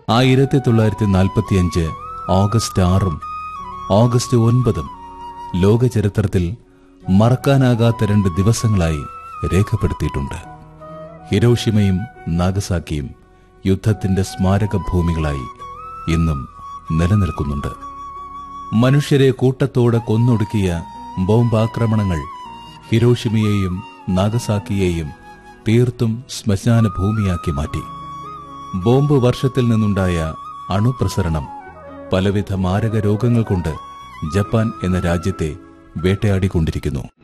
ആയിരത്തി തൊള്ളായിരത്തി നാൽപ്പത്തിയഞ്ച് ഓഗസ്റ്റ് ആറും ഓഗസ്റ്റ് ഒൻപതും ലോക ചരിത്രത്തിൽ മറക്കാനാകാത്ത രണ്ട് ദിവസങ്ങളായി രേഖപ്പെടുത്തിയിട്ടുണ്ട് ഹിരോഷിമയും നാഗസാക്കിയും യുദ്ധത്തിന്റെ സ്മാരക ഭൂമികളായി ഇന്നും നിലനിൽക്കുന്നുണ്ട് മനുഷ്യരെ കൂട്ടത്തോടെ കൊന്നൊടുക്കിയ ബോംബാക്രമണങ്ങൾ ഹിരോഷിമയെയും നാഗസാക്കിയെയും തീർത്തും ശ്മശാന ഭൂമിയാക്കി മാറ്റി ബോംബ് വർഷത്തിൽ നിന്നുണ്ടായ അണുപ്രസരണം പലവിധ മാരക രോഗങ്ങൾ കൊണ്ട് ജപ്പാൻ എന്ന രാജ്യത്തെ വേട്ടയാടിക്കൊണ്ടിരിക്കുന്നു